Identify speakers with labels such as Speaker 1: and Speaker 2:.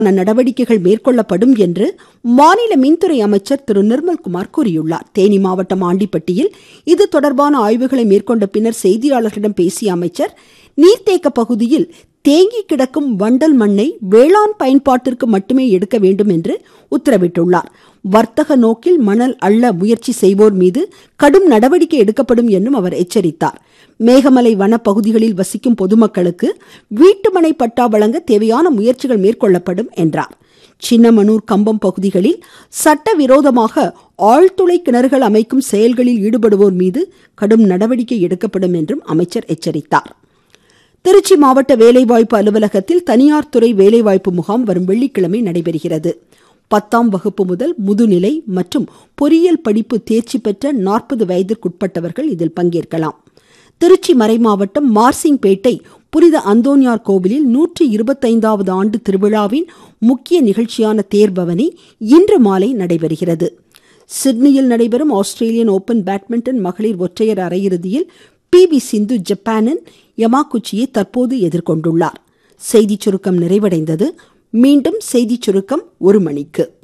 Speaker 1: நடவடிக்கைகள் மேற்கொள்ளப்படும் என்று மாநில மின்துறை அமைச்சர் திரு நிர்மல்குமார் கூறியுள்ளார் தேனி மாவட்டம் ஆண்டிப்பட்டியில் இது தொடர்பான ஆய்வுகளை மேற்கொண்ட பின்னர் செய்தியாளர்களிடம் பேசிய அமைச்சர் நீர்த்தேக்க பகுதியில் தேங்கி கிடக்கும் வண்டல் மண்ணை வேளாண் பயன்பாட்டிற்கு மட்டுமே எடுக்க வேண்டும் என்று உத்தரவிட்டுள்ளார் வர்த்தக நோக்கில் மணல் அள்ள முயற்சி செய்வோர் மீது கடும் நடவடிக்கை எடுக்கப்படும் என்றும் அவர் எச்சரித்தார் மேகமலை வனப்பகுதிகளில் வசிக்கும் பொதுமக்களுக்கு வீட்டுமனை பட்டா வழங்க தேவையான முயற்சிகள் மேற்கொள்ளப்படும் என்றார் சின்னமனூர் கம்பம் பகுதிகளில் சட்டவிரோதமாக ஆழ்துளை கிணறுகள் அமைக்கும் செயல்களில் ஈடுபடுவோர் மீது கடும் நடவடிக்கை எடுக்கப்படும் என்றும் அமைச்சர் எச்சரித்தார் திருச்சி மாவட்ட வேலைவாய்ப்பு அலுவலகத்தில் தனியார் துறை வேலைவாய்ப்பு முகாம் வரும் வெள்ளிக்கிழமை நடைபெறுகிறது பத்தாம் வகுப்பு முதல் முதுநிலை மற்றும் பொறியியல் படிப்பு தேர்ச்சி பெற்ற நாற்பது வயதிற்குட்பட்டவர்கள் இதில் பங்கேற்கலாம் திருச்சி மறைமாவட்டம் மார்சிங்பேட்டை புனித அந்தோனியார் கோவிலில் நூற்றி இருபத்தைந்தாவது ஆண்டு திருவிழாவின் முக்கிய நிகழ்ச்சியான தேர்பவனி இன்று மாலை நடைபெறுகிறது சிட்னியில் நடைபெறும் ஆஸ்திரேலியன் ஓபன் பேட்மிண்டன் மகளிர் ஒற்றையர் அரையிறுதியில் பி வி சிந்து ஜப்பானின் யமாகுச்சியை தற்போது எதிர்கொண்டுள்ளார் செய்திச் சுருக்கம் நிறைவடைந்தது மீண்டும் செய்திச் சுருக்கம் ஒரு மணிக்கு